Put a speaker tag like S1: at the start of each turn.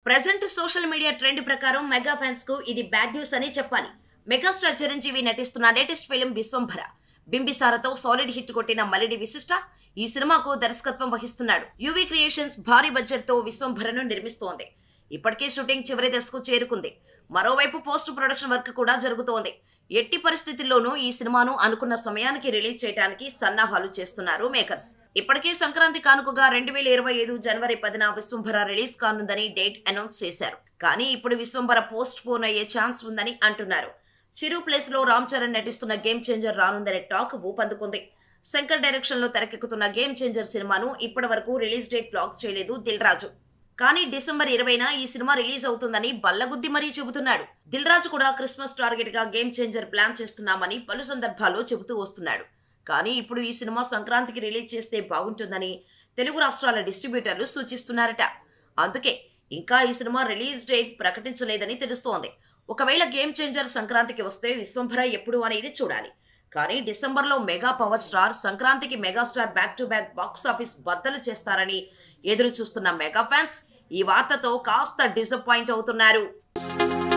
S1: present social media trend ప్రకారం mega fans కు ఇది బ్యాడ్ న్యూస్ అని చెప్పాలి మెగాస్టార్ చిరంజీవి నటిస్తున్న లేటెస్ట్ ఫిలిం విశ్వంభర బింబిసారతో సాలిడ్ హిట్ కొట్టిన మలిడి విశిష్ట ఈ సినిమాకు దర్శకత్వం వహిస్తున్నాడు యువి క్రియేషన్స్ భారీ బడ్జెట్ తో విశ్వంభరను నిర్మిస్తోంది ఇప్పటికే షూటింగ్ చివరి దశకు చేరుకుంది మరోవైపు పోస్ట్ ప్రొడక్షన్ వర్క్ కూడా జరుగుతోంది ఎట్టి పరిస్థితుల్లోనూ ఈ సినిమాను అనుకున్న సమయానికి రిలీజ్ చేయడానికి సన్నాహాలు చేస్తున్నారు మేకర్స్ ఇప్పటికే సంక్రాంతి కానుకగా రెండు వేల ఇరవై ఐదు జనవరి పదిన విశ్వంభర రిలీజ్ కానుందని డేట్ అనౌన్స్ చేశారు కానీ ఇప్పుడు విశ్వంభర పోస్ట్ పోన్ అయ్యే ఛాన్స్ ఉందని అంటున్నారు చిరు ప్లేస్ లో రామ్ చరణ్ నటిస్తున్న గేమ్ చేంజర్ రానుందనే టాక్ ఊపందుకుంది శంకర్ డైరెక్షన్ లో తెరకెక్కుతున్న గేమ్ చేంజర్ సినిమాను ఇప్పటి వరకు రిలీజ్ డేట్ బ్లాక్ చేయలేదు దిల్ రాజు కానీ డిసెంబర్ ఇరవైన ఈ సినిమా రిలీజ్ అవుతుందని బల్లగుద్ది మరీ చెబుతున్నాడు దిల్ రాజు కూడా క్రిస్మస్ టార్గెట్ గా గేమ్ చేంజర్ ప్లాన్ చేస్తున్నామని పలు సందర్భాల్లో చెబుతూ వస్తున్నాడు కానీ ఇప్పుడు ఈ సినిమా సంక్రాంతికి రిలీజ్ చేస్తే బాగుంటుందని తెలుగు రాష్ట్రాల డిస్ట్రిబ్యూటర్లు సూచిస్తున్నారట అందుకే ఇంకా ఈ సినిమా రిలీజ్ డేట్ ప్రకటించలేదని తెలుస్తోంది ఒకవేళ గేమ్ చేంజర్ సంక్రాంతికి వస్తే విశ్వంభర ఎప్పుడు అనేది చూడాలి కానీ డిసెంబర్లో మెగా పవర్ స్టార్ సంక్రాంతికి megastar back to back box office బద్దలు చేస్తారని ఎదురు చూస్తున్న మెగా ఫ్యాన్స్ ఈ వార్తతో కాస్త డిసప్పాయింట్ అవుతున్నారు